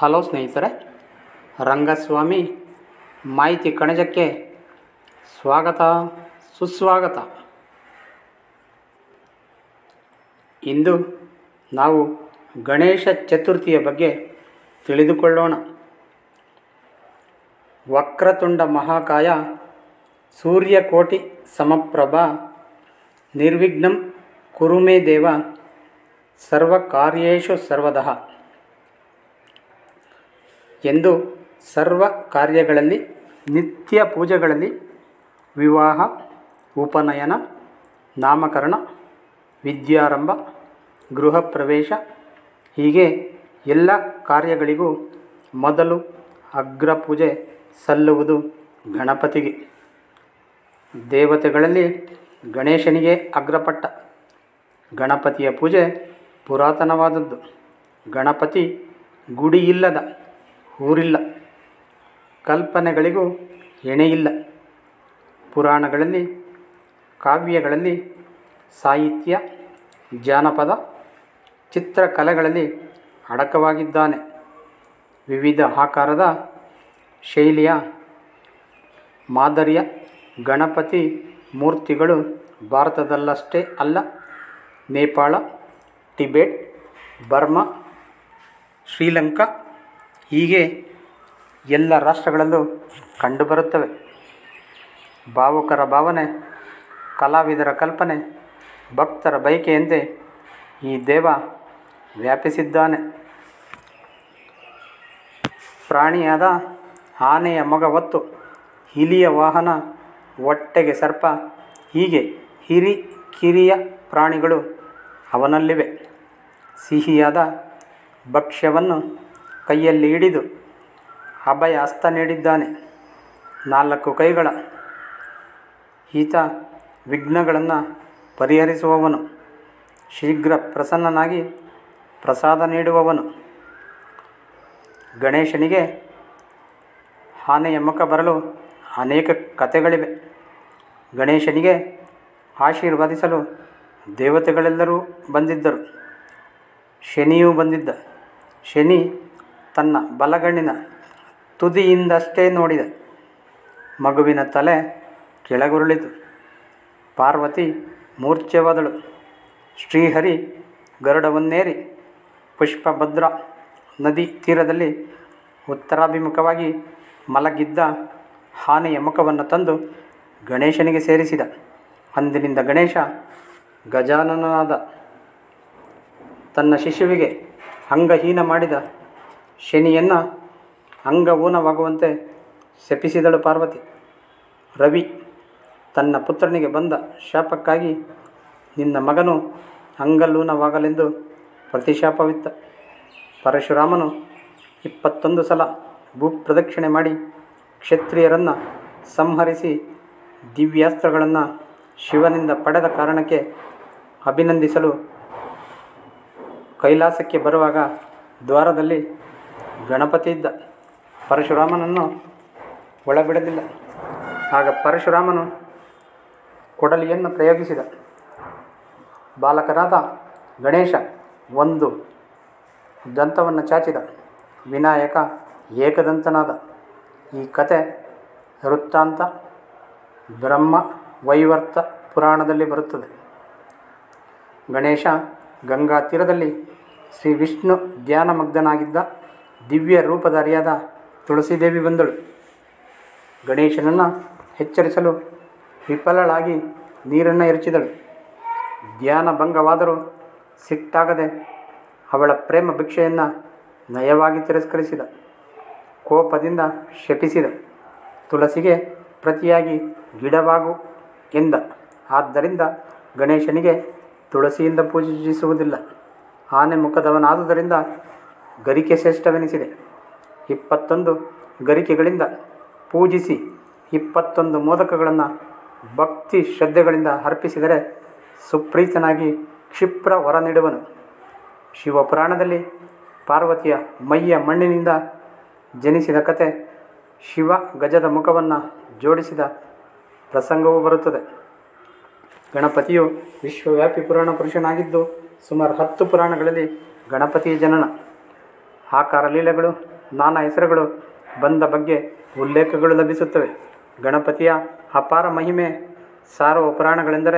hello ಸ್ನೇಹಿತರೆ ರಂಗಸ್ವಾಮಿ ಮಾಹಿತಿ ಕಣಜಕ್ಕೆ ಸ್ವಾಗತ ಸುಸ್ವಾಗತ ಇಂದು ನಾವು ಗಣೇಶ ಚತುರ್ಥಿಯ ಬಗ್ಗೆ ತಿಳಿದುಕೊಳ್ಳೋಣ ವಕ್ರತುಂಡ ಮಹಾಕಾಯ ಸೂರ್ಯಕೋಟಿ ಸಮಪ್ರಭ ನಿರ್ವಿಘ್ನಂ ಕುರು ಮೇ ದೇವ ಸರ್ವಕಾರ್ಯೇಷು ಸರ್ವದಃ ಎಂದು ಸರ್ವ ಕಾರ್ಯಗಳಲ್ಲಿ ನಿತ್ಯ ಪೂಜೆಗಳಲ್ಲಿ ವಿವಾಹ ಉಪನಯನ ನಾಮಕರಣ ವಿದ್ಯಾರಂಭ ಗೃಹ ಪ್ರವೇಶ ಹೀಗೆ ಎಲ್ಲ ಕಾರ್ಯಗಳಿಗೂ ಮೊದಲು ಅಗ್ರ ಪೂಜೆ ಸಲ್ಲುವುದು ಗಣಪತಿಗೆ ದೇವತೆಗಳಲ್ಲಿ ಗಣೇಶನಿಗೆ ಅಗ್ರಪಟ್ಟ ಗಣಪತಿಯ ಪೂಜೆ ಪುರಾತನವಾದದ್ದು ಗಣಪತಿ ಗುಡಿಯಿಲ್ಲದ ಊರಿಲ್ಲ ಕಲ್ಪನೆಗಳಿಗೂ ಎಣೆಯಿಲ್ಲ ಪುರಾಣಗಳಲ್ಲಿ ಕಾವ್ಯಗಳಲ್ಲಿ ಸಾಹಿತ್ಯ ಜಾನಪದ ಚಿತ್ರಕಲೆಗಳಲ್ಲಿ ಅಡಕವಾಗಿದ್ದಾನೆ ವಿವಿಧ ಆಕಾರದ ಶೈಲಿಯ ಮಾದರಿಯ ಗಣಪತಿ ಮೂರ್ತಿಗಳು ಭಾರತದಲ್ಲಷ್ಟೇ ಅಲ್ಲ ನೇಪಾಳ ಟಿಬೆಟ್ ಬರ್ಮಾ ಶ್ರೀಲಂಕಾ ಹೀಗೆ ಎಲ್ಲ ರಾಷ್ಟ್ರಗಳಲ್ಲೂ ಕಂಡುಬರುತ್ತವೆ ಭಾವುಕರ ಭಾವನೆ ಕಲಾವಿದರ ಕಲ್ಪನೆ ಭಕ್ತರ ಬಯಕೆಯಂತೆ ಈ ದೇವ ವ್ಯಾಪಿಸಿದ್ದಾನೆ ಪ್ರಾಣಿಯಾದ ಆನೆಯ ಮೊಗ ಹೊತ್ತು ಇಲಿಯ ವಾಹನ ಹೊಟ್ಟೆಗೆ ಸರ್ಪ ಹೀಗೆ ಹಿರಿ ಕಿರಿಯ ಪ್ರಾಣಿಗಳು ಅವನಲ್ಲಿವೆ ಸಿಹಿಯಾದ ಭಕ್ಷ್ಯವನ್ನು ಕೈಯಲ್ಲಿ ಹಿಡಿದು ಅಭಯ ಹಸ್ತ ನೀಡಿದ್ದಾನೆ ನಾಲ್ಕು ಕೈಗಳ ಈತ ವಿಘ್ನಗಳನ್ನು ಪರಿಹರಿಸುವವನು ಶೀಘ್ರ ಪ್ರಸನ್ನನಾಗಿ ಪ್ರಸಾದ ನೀಡುವವನು ಗಣೇಶನಿಗೆ ಆನೆಯ ಮುಖ ಬರಲು ಅನೇಕ ಕಥೆಗಳಿವೆ ಗಣೇಶನಿಗೆ ಆಶೀರ್ವದಿಸಲು ದೇವತೆಗಳೆಲ್ಲರೂ ಬಂದಿದ್ದರು ಶನಿಯೂ ಬಂದಿದ್ದ ಶನಿ ತನ್ನ ಬಲಗಣ್ಣಿನ ತುದಿಯಿಂದಷ್ಟೇ ನೋಡಿದ ಮಗುವಿನ ತಲೆ ಕೆಳಗುರುಳಿತು ಪಾರ್ವತಿ ಮೂರ್ಛೆವಾದಳು ಶ್ರೀಹರಿ ಗರುಡವನ್ನೇರಿ ಪುಷ್ಪಭದ್ರ ನದಿ ತೀರದಲ್ಲಿ ಉತ್ತರಾಭಿಮುಖವಾಗಿ ಮಲಗಿದ್ದ ಆನೆಯ ಮುಖವನ್ನು ತಂದು ಗಣೇಶನಿಗೆ ಸೇರಿಸಿದ ಅಂದಿನಿಂದ ಗಣೇಶ ಗಜಾನನನಾದ ತನ್ನ ಶಿಶುವಿಗೆ ಅಂಗಹೀನ ಮಾಡಿದ ಶನಿಯನ್ನು ಅಂಗಹೂನವಾಗುವಂತೆ ಶಪಿಸಿದಳು ಪಾರ್ವತಿ ರವಿ ತನ್ನ ಪುತ್ರನಿಗೆ ಬಂದ ಶಾಪಕ್ಕಾಗಿ ನಿನ್ನ ಮಗನು ಅಂಗಲೂನವಾಗಲೆಂದು ಪ್ರತಿಶಾಪವಿತ್ತ ಪರಶುರಾಮನು ಇಪ್ಪತ್ತೊಂದು ಸಲ ಭೂಪ್ರದಕ್ಷಿಣೆ ಮಾಡಿ ಕ್ಷತ್ರಿಯರನ್ನು ಸಂಹರಿಸಿ ದಿವ್ಯಾಸ್ತ್ರಗಳನ್ನು ಶಿವನಿಂದ ಪಡೆದ ಕಾರಣಕ್ಕೆ ಅಭಿನಂದಿಸಲು ಕೈಲಾಸಕ್ಕೆ ಬರುವಾಗ ದ್ವಾರದಲ್ಲಿ ಗಣಪತಿ ಇದ್ದ ಪರಶುರಾಮನನ್ನು ಒಳಬಿಡಲಿಲ್ಲ ಆಗ ಪರಶುರಾಮನು ಕೊಡಲಿಯನ್ನು ಪ್ರಯೋಗಿಸಿದ ಬಾಲಕನಾದ ಗಣೇಶ ಒಂದು ದಂತವನ್ನು ಚಾಚಿದ ವಿನಾಯಕ ಏಕದಂತನಾದ ಈ ಕತೆ ವೃತ್ತಾಂತ ಬ್ರಹ್ಮ ವೈವರ್ತ ಪುರಾಣದಲ್ಲಿ ಬರುತ್ತದೆ ಗಣೇಶ ಗಂಗಾ ತೀರದಲ್ಲಿ ಶ್ರೀ ವಿಷ್ಣು ಧ್ಯಾನಮಗ್ಧನಾಗಿದ್ದ ದಿವ್ಯ ರೂಪಧಾರಿಯಾದ ತುಳಸಿದೇವಿ ಬಂದಳು ಗಣೇಶನನ್ನು ಎಚ್ಚರಿಸಲು ವಿಫಲಳಾಗಿ ನೀರನ್ನು ಎರಚಿದಳು ಧ್ಯಾನ ಭಂಗವಾದರೂ ಸಿಟ್ಟಾಗದೆ ಅವಳ ಪ್ರೇಮ ಭಿಕ್ಷೆಯನ್ನು ನಯವಾಗಿ ತಿರಸ್ಕರಿಸಿದ ಕೋಪದಿಂದ ಶಪಿಸಿದ ತುಳಸಿಗೆ ಪ್ರತಿಯಾಗಿ ಗಿಡವಾಗು ಎಂದ ಆದ್ದರಿಂದ ಗಣೇಶನಿಗೆ ತುಳಸಿಯಿಂದ ಪೂಜಿಸುವುದಿಲ್ಲ ಆನೆ ಮುಖದವನಾದುದರಿಂದ ಗರಿಕೆ ಶ್ರೇಷ್ಠವೆನಿಸಿದೆ ಇಪ್ಪತ್ತೊಂದು ಗರಿಕೆಗಳಿಂದ ಪೂಜಿಸಿ ಇಪ್ಪತ್ತೊಂದು ಮೋದಕಗಳನ್ನು ಭಕ್ತಿ ಶ್ರದ್ಧೆಗಳಿಂದ ಅರ್ಪಿಸಿದರೆ ಸುಪ್ರೀತನಾಗಿ ಕ್ಷಿಪ್ರ ವರ ನೀಡುವನು ಶಿವಪುರಾಣದಲ್ಲಿ ಪಾರ್ವತಿಯ ಮೈಯ ಮಣ್ಣಿನಿಂದ ಜನಿಸಿದ ಕತೆ ಶಿವ ಗಜದ ಮುಖವನ್ನು ಜೋಡಿಸಿದ ಪ್ರಸಂಗವೂ ಬರುತ್ತದೆ ಗಣಪತಿಯು ವಿಶ್ವವ್ಯಾಪಿ ಪುರಾಣ ಪುರುಷನಾಗಿದ್ದು ಸುಮಾರು ಹತ್ತು ಪುರಾಣಗಳಲ್ಲಿ ಗಣಪತಿಯ ಜನನ ಆಕಾರ ಲೀಲೆಗಳು ನಾನಾ ಹೆಸರುಗಳು ಬಂದ ಬಗ್ಗೆ ಉಲ್ಲೇಖಗಳು ಲಭಿಸುತ್ತವೆ ಗಣಪತಿಯ ಅಪಾರ ಮಹಿಮೆ ಸಾರುವ ಪುರಾಣಗಳೆಂದರೆ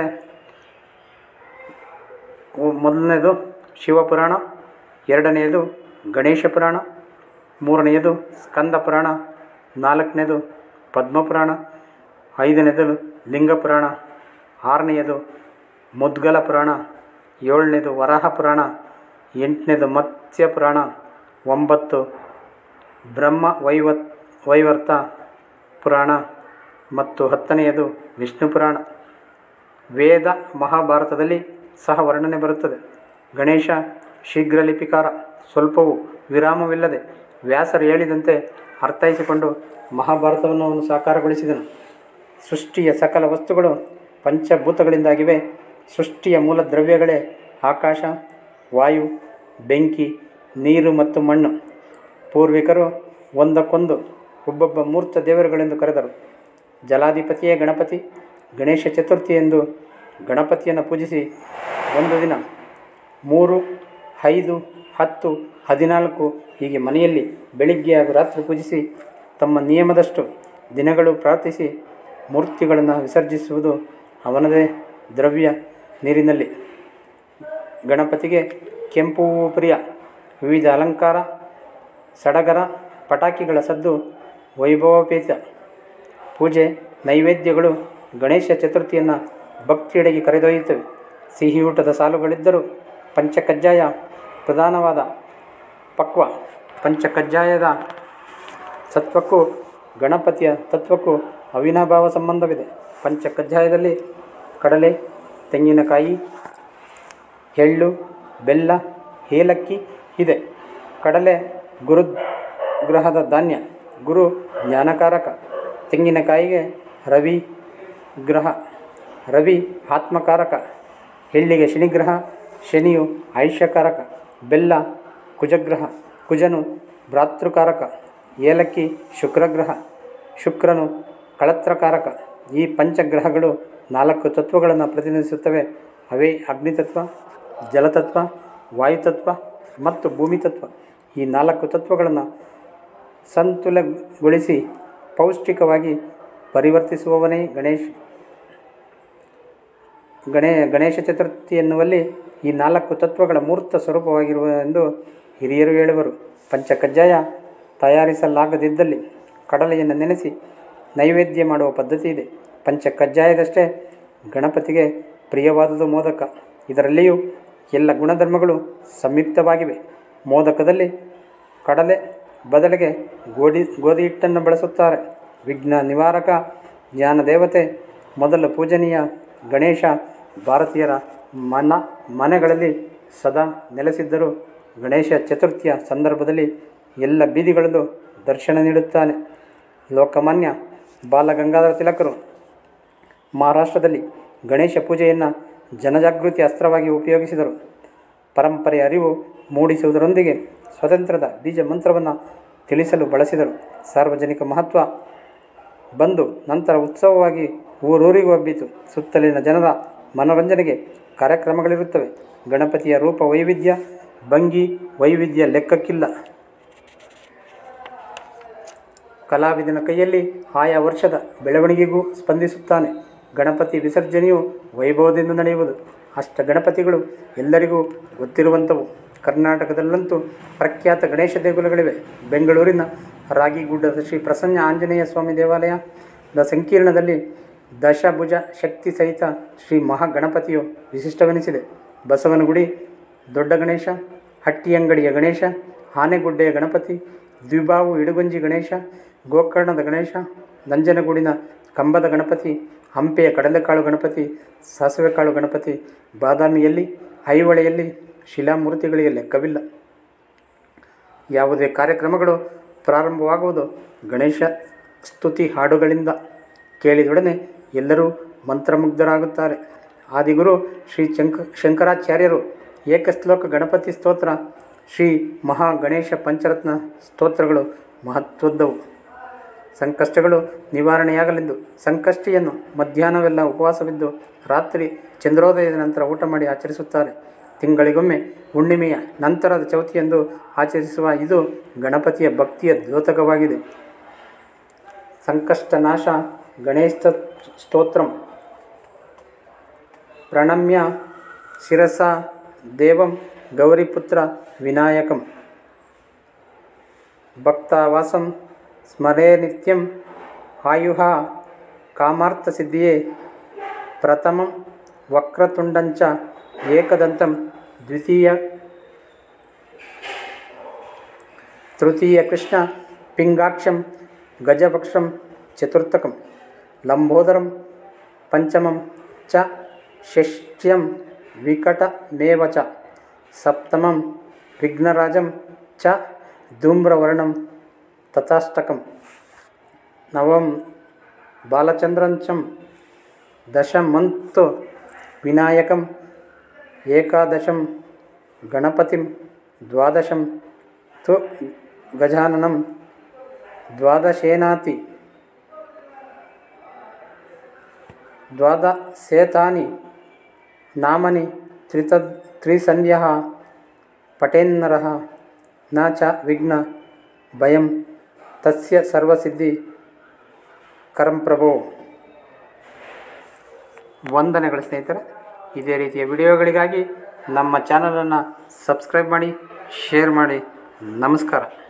ಉ- ಮೊದಲನೇದು ಶಿವಪುರಾಣ ಎರಡನೆಯದು ಗಣೇಶ ಪುರಾಣ ಮೂರನೆಯದು ಸ್ಕಂದ ಪುರಾಣ ನಾಲ್ಕನೇದು ಪದ್ಮಪುರಾಣ ಐದನೇದು ಲಿಂಗ ಪುರಾಣ ಆರನೆಯದು ಮುದ್ಗಲ ಪುರಾಣ ಏಳನೇದು ವರಾಹ ಪುರಾಣ ಎಂಟನೇದು ಮತ್ಸ್ಯ ಪುರಾಣ ಒಂಬತ್ತು ಬ್ರಹ್ಮ ವೈವತ್ ವೈವರ್ತ ಪುರಾಣ ಮತ್ತು ಹತ್ತನೆಯದು ವಿಷ್ಣು ಪುರಾಣ ವೇದ ಮಹಾಭಾರತದಲ್ಲಿ ಸಹ ವರ್ಣನೆ ಬರುತ್ತದೆ ಗಣೇಶ ಶೀಘ್ರ ಲಿಪಿಕಾರ ಸ್ವಲ್ಪವೂ ವಿರಾಮವಿಲ್ಲದೆ ವ್ಯಾಸರು ಹೇಳಿದಂತೆ ಅರ್ಥೈಸಿಕೊಂಡು ಮಹಾಭಾರತವನ್ನು ಅವನು ಸಾಕಾರಗೊಳಿಸಿದನು ಸೃಷ್ಟಿಯ ಸಕಲ ವಸ್ತುಗಳು ಪಂಚಭೂತಗಳಿಂದಾಗಿವೆ ಸೃಷ್ಟಿಯ ಮೂಲ ದ್ರವ್ಯಗಳೇ ಆಕಾಶ ವಾಯು ಬೆಂಕಿ ನೀರು ಮತ್ತು ಮಣ್ಣು ಪೂರ್ವಿಕರು ಒಂದಕ್ಕೊಂದು ಒಬ್ಬೊಬ್ಬ ಮೂರ್ತ ದೇವರುಗಳೆಂದು ಕರೆದರು ಜಲಾಧಿಪತಿಯೇ ಗಣಪತಿ ಗಣೇಶ ಚತುರ್ಥಿ ಎಂದು ಗಣಪತಿಯನ್ನು ಪೂಜಿಸಿ ಒಂದು ದಿನ ಮೂರು ಐದು ಹತ್ತು ಹದಿನಾಲ್ಕು ಹೀಗೆ ಮನೆಯಲ್ಲಿ ಬೆಳಿಗ್ಗೆ ಹಾಗೂ ರಾತ್ರಿ ಪೂಜಿಸಿ ತಮ್ಮ ನಿಯಮದಷ್ಟು ದಿನಗಳು ಪ್ರಾರ್ಥಿಸಿ ಮೂರ್ತಿಗಳನ್ನು ವಿಸರ್ಜಿಸುವುದು ಅವನದೇ ದ್ರವ್ಯ ನೀರಿನಲ್ಲಿ ಗಣಪತಿಗೆ ಕೆಂಪು ಹೂವು ಪ್ರಿಯ ವಿವಿಧ ಅಲಂಕಾರ ಸಡಗರ ಪಟಾಕಿಗಳ ಸದ್ದು ವೈಭವೋಪೇತ ಪೂಜೆ ನೈವೇದ್ಯಗಳು ಗಣೇಶ ಚತುರ್ಥಿಯನ್ನು ಭಕ್ತಿಯೆಡೆಗೆ ಕರೆದೊಯ್ಯುತ್ತವೆ ಸಿಹಿಯೂಟದ ಸಾಲುಗಳಿದ್ದರೂ ಪಂಚಕಜ್ಜಾಯ ಪ್ರಧಾನವಾದ ಪಕ್ವ ಪಂಚಕಜ್ಜಾಯದ ಸತ್ವಕ್ಕೂ ಗಣಪತಿಯ ತತ್ವಕ್ಕೂ ಅವಿನಾಭಾವ ಸಂಬಂಧವಿದೆ ಪಂಚಕಜ್ಜಾಯದಲ್ಲಿ ಕಡಲೆ ತೆಂಗಿನಕಾಯಿ ಎಳ್ಳು ಬೆಲ್ಲ ಏಲಕ್ಕಿ ಇದೆ ಕಡಲೆ ಗುರು ಗ್ರಹದ ಧಾನ್ಯ ಗುರು ಜ್ಞಾನಕಾರಕ ತೆಂಗಿನಕಾಯಿಗೆ ರವಿ ಗ್ರಹ ರವಿ ಆತ್ಮಕಾರಕ ಎಳ್ಳಿಗೆ ಶನಿಗ್ರಹ ಶನಿಯು ಆಯುಷ್ಯಕಾರಕ ಬೆಲ್ಲ ಕುಜಗ್ರಹ ಕುಜನು ಭ್ರಾತೃಕಾರಕ ಏಲಕ್ಕಿ ಶುಕ್ರಗ್ರಹ ಶುಕ್ರನು ಕಳತ್ರಕಾರಕ ಈ ಪಂಚಗ್ರಹಗಳು ನಾಲ್ಕು ತತ್ವಗಳನ್ನು ಪ್ರತಿನಿಧಿಸುತ್ತವೆ ಅವೇ ಅಗ್ನಿತತ್ವ ಜಲತತ್ವ ವಾಯುತತ್ವ ಮತ್ತು ಭೂಮಿತತ್ವ ಈ ನಾಲ್ಕು ತತ್ವಗಳನ್ನು ಸಂತುಲಗೊಳಿಸಿ ಪೌಷ್ಟಿಕವಾಗಿ ಪರಿವರ್ತಿಸುವವನೇ ಗಣೇಶ್ ಗಣೇ ಗಣೇಶ ಚತುರ್ಥಿ ಎನ್ನುವಲ್ಲಿ ಈ ನಾಲ್ಕು ತತ್ವಗಳ ಮೂರ್ತ ಸ್ವರೂಪವಾಗಿರುವ ಎಂದು ಹಿರಿಯರು ಹೇಳುವರು ಪಂಚಕಜ್ಜಾಯ ತಯಾರಿಸಲಾಗದಿದ್ದಲ್ಲಿ ಕಡಲೆಯನ್ನು ನೆನೆಸಿ ನೈವೇದ್ಯ ಮಾಡುವ ಪದ್ಧತಿ ಇದೆ ಪಂಚಕಜ್ಜಾಯದಷ್ಟೇ ಗಣಪತಿಗೆ ಪ್ರಿಯವಾದುದು ಮೋದಕ ಇದರಲ್ಲಿಯೂ ಎಲ್ಲ ಗುಣಧರ್ಮಗಳು ಸಂಯುಕ್ತವಾಗಿವೆ ಮೋದಕದಲ್ಲಿ ಕಡಲೆ ಬದಲಿಗೆ ಗೋಧಿ ಗೋಧಿ ಹಿಟ್ಟನ್ನು ಬಳಸುತ್ತಾರೆ ವಿಘ್ನ ನಿವಾರಕ ಜ್ಞಾನ ದೇವತೆ ಮೊದಲು ಪೂಜನೀಯ ಗಣೇಶ ಭಾರತೀಯರ ಮನ ಮನೆಗಳಲ್ಲಿ ಸದಾ ನೆಲೆಸಿದ್ದರೂ ಗಣೇಶ ಚತುರ್ಥಿಯ ಸಂದರ್ಭದಲ್ಲಿ ಎಲ್ಲ ಬೀದಿಗಳಲ್ಲೂ ದರ್ಶನ ನೀಡುತ್ತಾನೆ ಲೋಕಮಾನ್ಯ ಬಾಲಗಂಗಾಧರ ತಿಲಕರು ಮಹಾರಾಷ್ಟ್ರದಲ್ಲಿ ಗಣೇಶ ಪೂಜೆಯನ್ನು ಜನಜಾಗೃತಿ ಅಸ್ತ್ರವಾಗಿ ಉಪಯೋಗಿಸಿದರು ಪರಂಪರೆಯ ಅರಿವು ಮೂಡಿಸುವುದರೊಂದಿಗೆ ಸ್ವತಂತ್ರದ ಬೀಜ ಮಂತ್ರವನ್ನು ತಿಳಿಸಲು ಬಳಸಿದರು ಸಾರ್ವಜನಿಕ ಮಹತ್ವ ಬಂದು ನಂತರ ಉತ್ಸವವಾಗಿ ಊರೂರಿಗೂ ಹಬ್ಬಿತು ಸುತ್ತಲಿನ ಜನರ ಮನೋರಂಜನೆಗೆ ಕಾರ್ಯಕ್ರಮಗಳಿರುತ್ತವೆ ಗಣಪತಿಯ ರೂಪ ವೈವಿಧ್ಯ ಭಂಗಿ ವೈವಿಧ್ಯ ಲೆಕ್ಕಕ್ಕಿಲ್ಲ ಕಲಾವಿದನ ಕೈಯಲ್ಲಿ ಆಯಾ ವರ್ಷದ ಬೆಳವಣಿಗೆಗೂ ಸ್ಪಂದಿಸುತ್ತಾನೆ ಗಣಪತಿ ವಿಸರ್ಜನೆಯು ವೈಭವದಿಂದ ನಡೆಯುವುದು ಅಷ್ಟ ಗಣಪತಿಗಳು ಎಲ್ಲರಿಗೂ ಗೊತ್ತಿರುವಂಥವು ಕರ್ನಾಟಕದಲ್ಲಂತೂ ಪ್ರಖ್ಯಾತ ಗಣೇಶ ದೇಗುಲಗಳಿವೆ ಬೆಂಗಳೂರಿನ ರಾಗಿಗುಡ್ಡದ ಶ್ರೀ ಪ್ರಸನ್ನ ಆಂಜನೇಯ ಸ್ವಾಮಿ ದೇವಾಲಯದ ಸಂಕೀರ್ಣದಲ್ಲಿ ದಶಭುಜ ಶಕ್ತಿ ಸಹಿತ ಶ್ರೀ ಮಹಾಗಣಪತಿಯು ವಿಶಿಷ್ಟವೆನಿಸಿದೆ ಬಸವನಗುಡಿ ದೊಡ್ಡ ಗಣೇಶ ಹಟ್ಟಿಯಂಗಡಿಯ ಗಣೇಶ ಆನೆಗುಡ್ಡೆಯ ಗಣಪತಿ ದ್ವಿಬಾವು ಇಡುಗಂಜಿ ಗಣೇಶ ಗೋಕರ್ಣದ ಗಣೇಶ ನಂಜನಗೂಡಿನ ಕಂಬದ ಗಣಪತಿ ಹಂಪೆಯ ಕಡಲೆಕಾಳು ಗಣಪತಿ ಸಾಸಿವೆಕಾಳು ಗಣಪತಿ ಬಾದಾಮಿಯಲ್ಲಿ ಐಹೊಳೆಯಲ್ಲಿ ಶಿಲಾಮೂರ್ತಿಗಳಿಗೆ ಲೆಕ್ಕವಿಲ್ಲ ಯಾವುದೇ ಕಾರ್ಯಕ್ರಮಗಳು ಪ್ರಾರಂಭವಾಗುವುದು ಗಣೇಶ ಸ್ತುತಿ ಹಾಡುಗಳಿಂದ ಕೇಳಿದೊಡನೆ ಎಲ್ಲರೂ ಮಂತ್ರಮುಗ್ಧರಾಗುತ್ತಾರೆ ಆದಿಗುರು ಶ್ರೀ ಶಂಕ ಶಂಕರಾಚಾರ್ಯರು ಏಕಶ್ಲೋಕ ಗಣಪತಿ ಸ್ತೋತ್ರ ಶ್ರೀ ಮಹಾ ಗಣೇಶ ಪಂಚರತ್ನ ಸ್ತೋತ್ರಗಳು ಮಹತ್ವದ್ದವು ಸಂಕಷ್ಟಗಳು ನಿವಾರಣೆಯಾಗಲೆಂದು ಸಂಕಷ್ಟಿಯನ್ನು ಮಧ್ಯಾಹ್ನವೆಲ್ಲ ಉಪವಾಸವಿದ್ದು ರಾತ್ರಿ ಚಂದ್ರೋದಯದ ನಂತರ ಊಟ ಮಾಡಿ ಆಚರಿಸುತ್ತಾರೆ ತಿಂಗಳಿಗೊಮ್ಮೆ ಹುಣ್ಣಿಮೆಯ ನಂತರದ ಚೌತಿಯಂದು ಆಚರಿಸುವ ಇದು ಗಣಪತಿಯ ಭಕ್ತಿಯ ದ್ಯೋತಕವಾಗಿದೆ ಸಂಕಷ್ಟನಾಶ ಗಣೇಶ ಸ್ತೋತ್ರಂ ಪ್ರಣಮ್ಯ ಶಿರಸ ದೇವಂ ಗೌರಿಪುತ್ರ ವಿನಾಯಕಂ ಭಕ್ತಾವಾಸಂ ಸ್ಮರೇ ನಿತ್ಯಂ ಆಯುಃ ಕಾಮಾರ್ಥಸಿದ್ಧಿಯೇ ಪ್ರಥಮಂ ವಕ್ರತುಂಡಂಚ ಏಕದಂತಂ ದ್ವಿತೀಯ ತೃತೀಯ ಕೃಷ್ಣ ಪಿಂಗಾಕ್ಷಂ ಗಜಪಕ್ಷಂ ಚತುರ್ಥಕಂ ಲಂಬೋದರಂ ಪಂಚಮಂ ಚ ಷಷ್ಠ್ಯಂ ವಿಕಟಮೇವ ಚ ಸಪ್ತಮಂ ವಿಘ್ನರಾಜಂ ಚ ಧೂಮ್ರವರ್ಣಂ ತಥಾಷ್ಟಕಂ ನವಂ ಬಾಲಚಂದ್ರಂಚಂ ದಶಮಂತು ವಿನಾಯಕಂ ಏಕಾದಶಂ ಗಣಪತಿಂ ದ್ವಾದಶಂ ತು ಗಜಾನನಂ ದ್ವಾದಶೇನಾತಿ ದ್ವಾದಶೇತಾನಿ ನಾಮನಿ ತ್ರಿತದ್ ತ್ರಿಸಂಧ್ಯಃ ಪಟೇನ್ನರಃ ನ ಚ ವಿಘ್ನ ಭಯಂ ತಸ್ಯ ಸರ್ವಸಿದ್ಧಿ ಕರಂ ಪ್ರಭೋ ವಂದನೆಗಳು ಸ್ನೇಹಿತರೆ ಇದೇ ರೀತಿಯ ವಿಡಿಯೋಗಳಿಗಾಗಿ ನಮ್ಮ ಚಾನಲನ್ನು ಸಬ್ಸ್ಕ್ರೈಬ್ ಮಾಡಿ ಶೇರ್ ಮಾಡಿ ನಮಸ್ಕಾರ